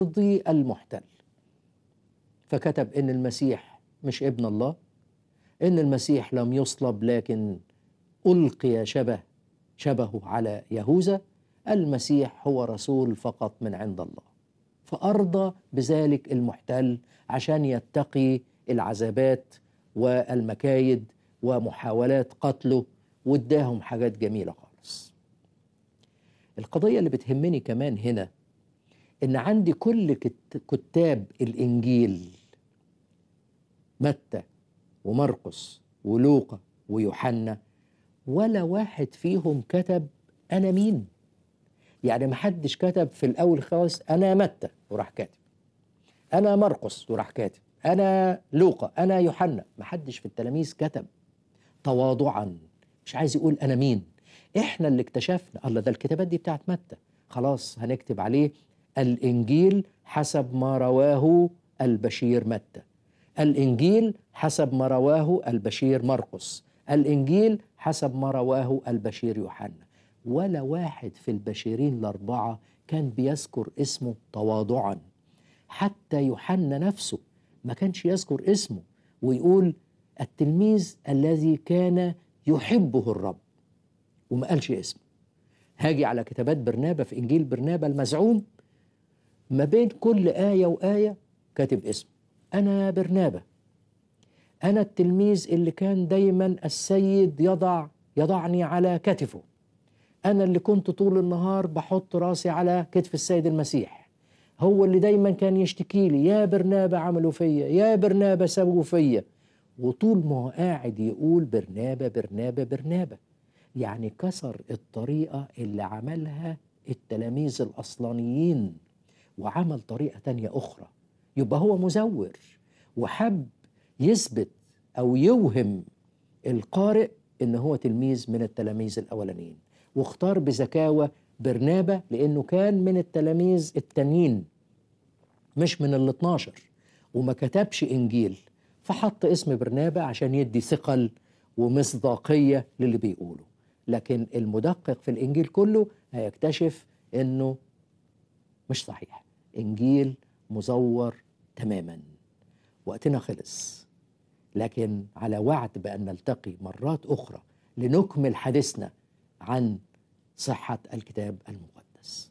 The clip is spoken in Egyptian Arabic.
يرضي المحتل فكتب ان المسيح مش ابن الله ان المسيح لم يصلب لكن القي شبه شبهه على يهوذا المسيح هو رسول فقط من عند الله فارضى بذلك المحتل عشان يتقي العذابات والمكايد ومحاولات قتله واداهم حاجات جميله خالص القضيه اللي بتهمني كمان هنا ان عندي كل كت- كتاب الانجيل متى ومرقس ولوقا ويوحنا ولا واحد فيهم كتب انا مين يعني ما حدش كتب في الاول خالص انا متى وراح كاتب انا مرقس وراح كاتب انا لوقا انا يوحنا ما حدش في التلاميذ كتب تواضعا مش عايز يقول انا مين احنا اللي اكتشفنا الله ده الكتابات دي بتاعت متى خلاص هنكتب عليه الانجيل حسب ما رواه البشير متى الانجيل حسب ما رواه البشير مرقس الانجيل حسب ما رواه البشير يوحنا ولا واحد في البشيرين الاربعه كان بيذكر اسمه تواضعا حتى يوحنا نفسه ما كانش يذكر اسمه ويقول التلميذ الذي كان يحبه الرب وما قالش اسمه هاجي على كتابات برنابا في انجيل برنابا المزعوم ما بين كل ايه وايه كاتب اسمه انا برنابا انا التلميذ اللي كان دايما السيد يضع يضعني على كتفه انا اللي كنت طول النهار بحط راسي على كتف السيد المسيح هو اللي دايما كان يشتكي لي يا برنابا عملوا فيا يا برنابا سووا فيا وطول ما هو قاعد يقول برنابا برنابا برنابا يعني كسر الطريقة اللي عملها التلاميذ الأصلانيين وعمل طريقة تانية أخرى يبقى هو مزور وحب يثبت أو يوهم القارئ إن هو تلميذ من التلاميذ الأولانيين واختار بذكاوة برنابا لأنه كان من التلاميذ التانيين مش من ال 12 وما كتبش إنجيل فحط اسم برنابا عشان يدي ثقل ومصداقية للي بيقوله لكن المدقق في الإنجيل كله هيكتشف إنه مش صحيح إنجيل مزور تماما وقتنا خلص لكن على وعد بأن نلتقي مرات أخرى لنكمل حديثنا عن صحة الكتاب المقدس